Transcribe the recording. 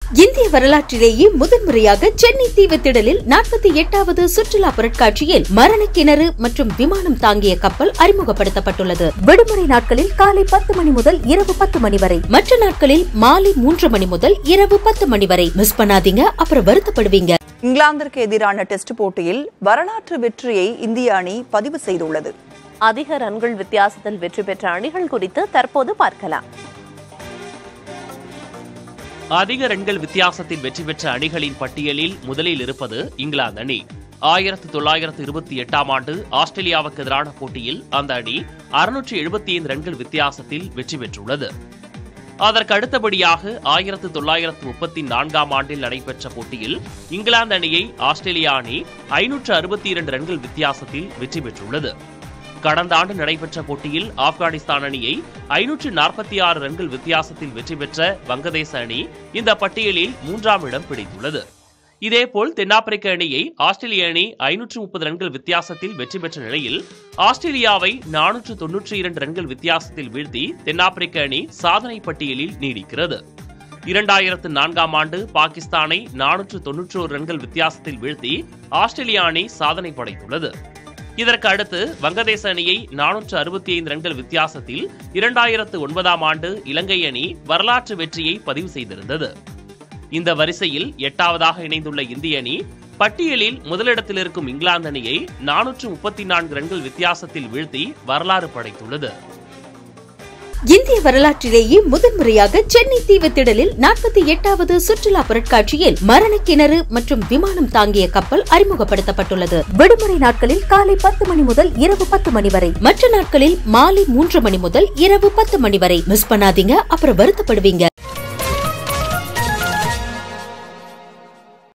இந்திய வரலாற்றிலேயே முதன்முறையாக சென்னை தீவுத்திடலில் நாற்பத்தி எட்டாவது சுற்றுலா பொருட்காட்சியில் மரண கிணறு மற்றும் விமானம் தாங்கிய கப்பல் அறிமுகப்படுத்தப்பட்டுள்ளது விடுமுறை நாட்களில் காலை பத்து மணி முதல் இரவு பத்து மணி வரை மற்ற நாட்களில் மாலை மூன்று மணி முதல் இரவு பத்து மணி வரை மிஸ் பண்ணாதீங்க அப்புறம் வருத்தப்படுவீங்க இங்கிலாந்திற்கு எதிரான டெஸ்ட் போட்டியில் வரலாற்று வெற்றியை இந்திய அணி பதிவு செய்துள்ளது அதிக ரன்கள் வித்தியாசத்தில் வெற்றி பெற்ற அணிகள் குறித்து தற்போது பார்க்கலாம் அதிக ரன்கள் வித்தியாசத்தில் வெற்றி பெற்ற அணிகளின் பட்டியலில் முதலில் இருப்பது இங்கிலாந்து அணி ஆயிரத்து தொள்ளாயிரத்து இருபத்தி எட்டாம் ஆண்டு ஆஸ்திரேலியாவுக்கு எதிரான போட்டியில் அந்த அணி அறுநூற்றி எழுபத்தி ஐந்து ரன்கள் வித்தியாசத்தில் வெற்றி பெற்றுள்ளது அதற்கு அடுத்தபடியாக ஆயிரத்து தொள்ளாயிரத்து முப்பத்தி நான்காம் ஆண்டில் நடைபெற்ற போட்டியில் இங்கிலாந்து அணியை ஆஸ்திரேலியா அணி ஐநூற்று அறுபத்தி இரண்டு ரன்கள் வித்தியாசத்தில் வெற்றி பெற்றுள்ளது கடந்த ஆண்டு நடைபெற்ற போட்டியில் ஆப்கானிஸ்தான் அணியை ஐநூற்று நாற்பத்தி ஆறு ரன்கள் வித்தியாசத்தில் வெற்றி பெற்ற வங்கதேச அணி இந்த பட்டியலில் மூன்றாம் இடம் பிடித்துள்ளது இதேபோல் தென்னாப்பிரிக்க அணியை ஆஸ்திரேலிய அணி ஐநூற்று முப்பது ரன்கள் வித்தியாசத்தில் வெற்றி பெற்ற நிலையில் ஆஸ்திரேலியாவை நானூற்று தொன்னூற்றி இரண்டு ரன்கள் வித்தியாசத்தில் வீழ்த்தி தென்னாப்பிரிக்க அணி சாதனை பட்டியலில் நீடிக்கிறது இரண்டாயிரத்து நான்காம் ஆண்டு பாகிஸ்தானை நானூற்று தொன்னூற்றோரு ரன்கள் வித்தியாசத்தில் வீழ்த்தி ஆஸ்திரேலியா அணி சாதனை படைத்துள்ளது இதற்கு அடுத்து வங்கதேச அணியை நானூற்று அறுபத்தி ஐந்து ரன்கள் வித்தியாசத்தில் இரண்டாயிரத்து ஒன்பதாம் ஆண்டு இலங்கை அணி வரலாற்று வெற்றியை பதிவு செய்திருந்தது இந்த வரிசையில் எட்டாவதாக இணைந்துள்ள இந்திய அணி பட்டியலில் முதலிடத்தில் இருக்கும் இங்கிலாந்து அணியை நானூற்று முப்பத்தி நான்கு ரன்கள் வித்தியாசத்தில் வீழ்த்தி வரலாறு படைத்துள்ளது இந்திய வரலாற்றிலேயே முதன்முறையாக சென்னை தீவுத்திடலில் நாற்பத்தி எட்டாவது சுற்றுலா பொருட்காட்சியில் மரண கிணறு மற்றும் விமானம் தாங்கிய கப்பல் அறிமுகப்படுத்தப்பட்டுள்ளது விடுமுறை நாட்களில் காலை பத்து மணி முதல் இரவு பத்து மணி வரை மற்ற நாட்களில் மாலை மூன்று மணி முதல் இரவு பத்து மணி வரை மிஸ் பண்ணாதீங்க அப்புறம் வருத்தப்படுவீங்க